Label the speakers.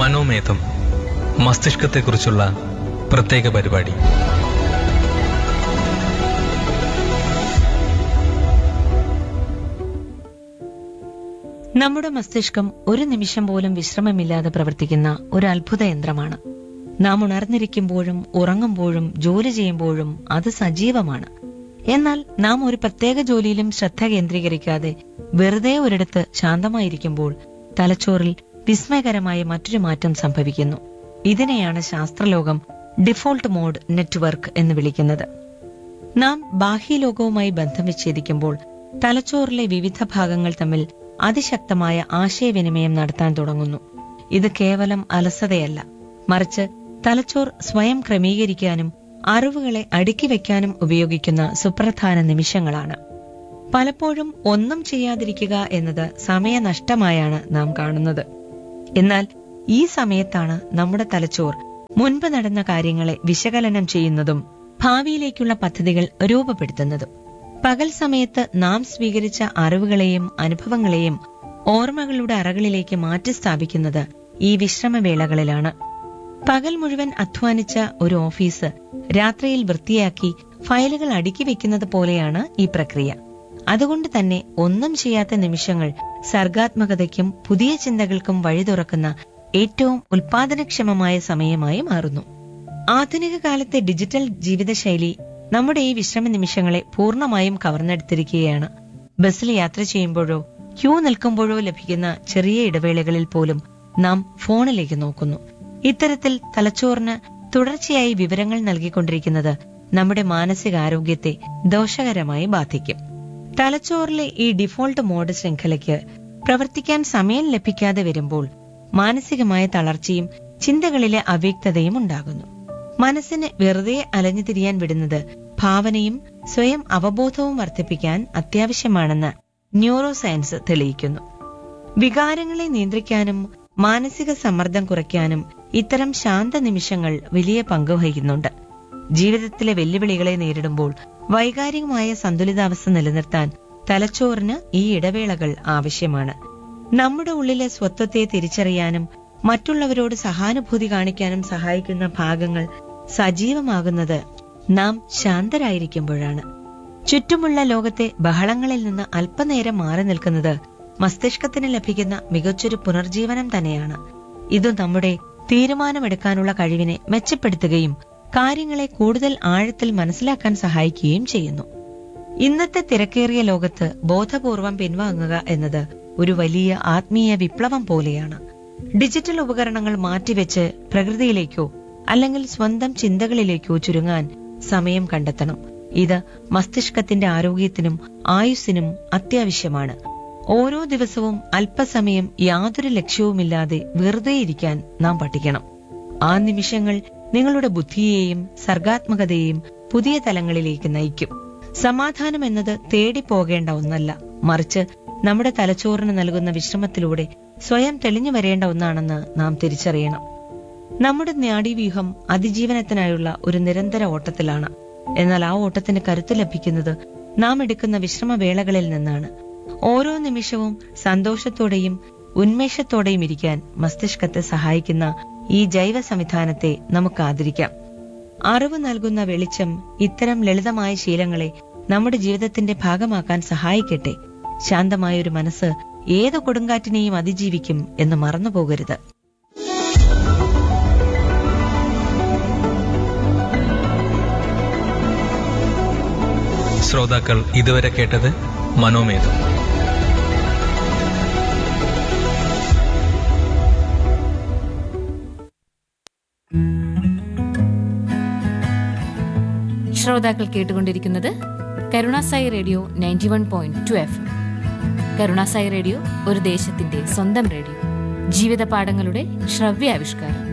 Speaker 1: മനോമേധം മസ്തിഷ്കത്തെക്കുറിച്ചുള്ള പ്രത്യേക പരിപാടി
Speaker 2: നമ്മുടെ മസ്തിഷ്കം ഒരു നിമിഷം പോലും വിശ്രമമില്ലാതെ പ്രവർത്തിക്കുന്ന ഒരു അത്ഭുത യന്ത്രമാണ് നാം ഉണർന്നിരിക്കുമ്പോഴും ഉറങ്ങുമ്പോഴും ജോലി ചെയ്യുമ്പോഴും അത് സജീവമാണ് എന്നാൽ നാം ഒരു പ്രത്യേക ജോലിയിലും ശ്രദ്ധ കേന്ദ്രീകരിക്കാതെ വെറുതെ ഒരിടത്ത് ശാന്തമായിരിക്കുമ്പോൾ തലച്ചോറിൽ വിസ്മയകരമായ മറ്റൊരു മാറ്റം സംഭവിക്കുന്നു ഇതിനെയാണ് ശാസ്ത്രലോകം ഡിഫോൾട്ട് മോഡ് നെറ്റ്വർക്ക് എന്ന് വിളിക്കുന്നത് നാം ബാഹ്യലോകവുമായി ബന്ധം വിച്ഛേദിക്കുമ്പോൾ തലച്ചോറിലെ വിവിധ ഭാഗങ്ങൾ തമ്മിൽ അതിശക്തമായ ആശയവിനിമയം നടത്താൻ തുടങ്ങുന്നു ഇത് കേവലം അലസതയല്ല മറിച്ച് തലച്ചോർ സ്വയം ക്രമീകരിക്കാനും അറിവുകളെ അടുക്കി വയ്ക്കാനും ഉപയോഗിക്കുന്ന സുപ്രധാന നിമിഷങ്ങളാണ് പലപ്പോഴും ഒന്നും ചെയ്യാതിരിക്കുക എന്നത് സമയനഷ്ടമായാണ് നാം കാണുന്നത് എന്നാൽ ഈ സമയത്താണ് നമ്മുടെ തലച്ചോർ മുൻപ് നടന്ന കാര്യങ്ങളെ വിശകലനം ചെയ്യുന്നതും ഭാവിയിലേക്കുള്ള പദ്ധതികൾ രൂപപ്പെടുത്തുന്നതും പകൽ സമയത്ത് നാം സ്വീകരിച്ച അറിവുകളെയും അനുഭവങ്ങളെയും ഓർമ്മകളുടെ അറകളിലേക്ക് മാറ്റി സ്ഥാപിക്കുന്നത് ഈ വിശ്രമവേളകളിലാണ് പകൽ മുഴുവൻ അധ്വാനിച്ച ഒരു ഓഫീസ് രാത്രിയിൽ വൃത്തിയാക്കി ഫയലുകൾ അടുക്കി വെക്കുന്നത് പോലെയാണ് ഈ പ്രക്രിയ അതുകൊണ്ട് തന്നെ ഒന്നും ചെയ്യാത്ത നിമിഷങ്ങൾ സർഗാത്മകതയ്ക്കും പുതിയ ചിന്തകൾക്കും വഴി തുറക്കുന്ന ഏറ്റവും ഉൽപാദനക്ഷമമായ സമയമായി മാറുന്നു ആധുനിക കാലത്തെ ഡിജിറ്റൽ ജീവിതശൈലി നമ്മുടെ ഈ വിശ്രമ നിമിഷങ്ങളെ പൂർണ്ണമായും കവർന്നെടുത്തിരിക്കുകയാണ് ബസ്സിൽ യാത്ര ചെയ്യുമ്പോഴോ ക്യൂ നിൽക്കുമ്പോഴോ ലഭിക്കുന്ന ചെറിയ ഇടവേളകളിൽ പോലും നാം ഫോണിലേക്ക് നോക്കുന്നു ഇത്തരത്തിൽ തലച്ചോറിന് തുടർച്ചയായി വിവരങ്ങൾ നൽകിക്കൊണ്ടിരിക്കുന്നത് നമ്മുടെ മാനസികാരോഗ്യത്തെ ദോഷകരമായി ബാധിക്കും തലച്ചോറിലെ ഈ ഡിഫോൾട്ട് മോഡ് ശൃംഖലയ്ക്ക് പ്രവർത്തിക്കാൻ സമയം ലഭിക്കാതെ വരുമ്പോൾ മാനസികമായ തളർച്ചയും ചിന്തകളിലെ അവ്യക്തതയും ഉണ്ടാകുന്നു മനസ്സിന് വെറുതെ അലഞ്ഞു തിരിയാൻ വിടുന്നത് ഭാവനയും സ്വയം അവബോധവും വർദ്ധിപ്പിക്കാൻ അത്യാവശ്യമാണെന്ന് ന്യൂറോ സയൻസ് തെളിയിക്കുന്നു വികാരങ്ങളെ നിയന്ത്രിക്കാനും മാനസിക സമ്മർദ്ദം കുറയ്ക്കാനും ഇത്തരം ശാന്ത നിമിഷങ്ങൾ വലിയ പങ്ക് വഹിക്കുന്നുണ്ട് ജീവിതത്തിലെ വെല്ലുവിളികളെ നേരിടുമ്പോൾ വൈകാരികമായ സന്തുലിതാവസ്ഥ നിലനിർത്താൻ തലച്ചോറിന് ഈ ഇടവേളകൾ ആവശ്യമാണ് നമ്മുടെ ഉള്ളിലെ സ്വത്വത്തെ തിരിച്ചറിയാനും മറ്റുള്ളവരോട് സഹാനുഭൂതി കാണിക്കാനും സഹായിക്കുന്ന ഭാഗങ്ങൾ സജീവമാകുന്നത് നാം ശാന്തരായിരിക്കുമ്പോഴാണ് ചുറ്റുമുള്ള ലോകത്തെ ബഹളങ്ങളിൽ നിന്ന് അല്പനേരം മാറി നിൽക്കുന്നത് മസ്തിഷ്കത്തിന് ലഭിക്കുന്ന മികച്ചൊരു പുനർജീവനം തന്നെയാണ് ഇത് നമ്മുടെ തീരുമാനമെടുക്കാനുള്ള കഴിവിനെ മെച്ചപ്പെടുത്തുകയും കാര്യങ്ങളെ കൂടുതൽ ആഴത്തിൽ മനസ്സിലാക്കാൻ സഹായിക്കുകയും ചെയ്യുന്നു ഇന്നത്തെ തിരക്കേറിയ ലോകത്ത് ബോധപൂർവം പിൻവാങ്ങുക എന്നത് ഒരു വലിയ ആത്മീയ വിപ്ലവം പോലെയാണ് ഡിജിറ്റൽ ഉപകരണങ്ങൾ മാറ്റിവെച്ച് പ്രകൃതിയിലേക്കോ അല്ലെങ്കിൽ സ്വന്തം ചിന്തകളിലേക്കോ ചുരുങ്ങാൻ സമയം കണ്ടെത്തണം ഇത് മസ്തിഷ്കത്തിന്റെ ആരോഗ്യത്തിനും ആയുസ്സിനും അത്യാവശ്യമാണ് ഓരോ ദിവസവും അല്പസമയം യാതൊരു ലക്ഷ്യവുമില്ലാതെ വെറുതെ ഇരിക്കാൻ നാം പഠിക്കണം ആ നിമിഷങ്ങൾ നിങ്ങളുടെ ബുദ്ധിയെയും സർഗാത്മകതയെയും പുതിയ തലങ്ങളിലേക്ക് നയിക്കും സമാധാനം എന്നത് തേടിപ്പോകേണ്ട ഒന്നല്ല മറിച്ച് നമ്മുടെ തലച്ചോറിന് നൽകുന്ന വിശ്രമത്തിലൂടെ സ്വയം തെളിഞ്ഞു വരേണ്ട ഒന്നാണെന്ന് നാം തിരിച്ചറിയണം നമ്മുടെ നാഡീവ്യൂഹം അതിജീവനത്തിനായുള്ള ഒരു നിരന്തര ഓട്ടത്തിലാണ് എന്നാൽ ആ ഓട്ടത്തിന് കരുത്ത് ലഭിക്കുന്നത് നാം എടുക്കുന്ന വിശ്രമവേളകളിൽ നിന്നാണ് ഓരോ നിമിഷവും സന്തോഷത്തോടെയും ഉന്മേഷത്തോടെയും ഇരിക്കാൻ മസ്തിഷ്കത്തെ സഹായിക്കുന്ന ഈ ജൈവ സംവിധാനത്തെ നമുക്ക് ആദരിക്കാം അറിവ് നൽകുന്ന വെളിച്ചം ഇത്തരം ലളിതമായ ശീലങ്ങളെ നമ്മുടെ ജീവിതത്തിന്റെ ഭാഗമാക്കാൻ സഹായിക്കട്ടെ ശാന്തമായ ഒരു മനസ്സ് ഏത് കൊടുങ്കാറ്റിനെയും അതിജീവിക്കും എന്ന് മറന്നുപോകരുത്
Speaker 1: ശ്രോതാക്കൾ ഇതുവരെ കേട്ടത് മനോമേധം
Speaker 3: ശ്രോതാക്കൾ കേട്ടുകൊണ്ടിരിക്കുന്നത് Karunasai radio ninety one point two F Karunasai radio ഒരു ദേശത്തിന്റെ സ്വന്തം റേഡിയോ ജീവിത പാഠങ്ങളുടെ ശ്രവ്യാവിഷ്കാരം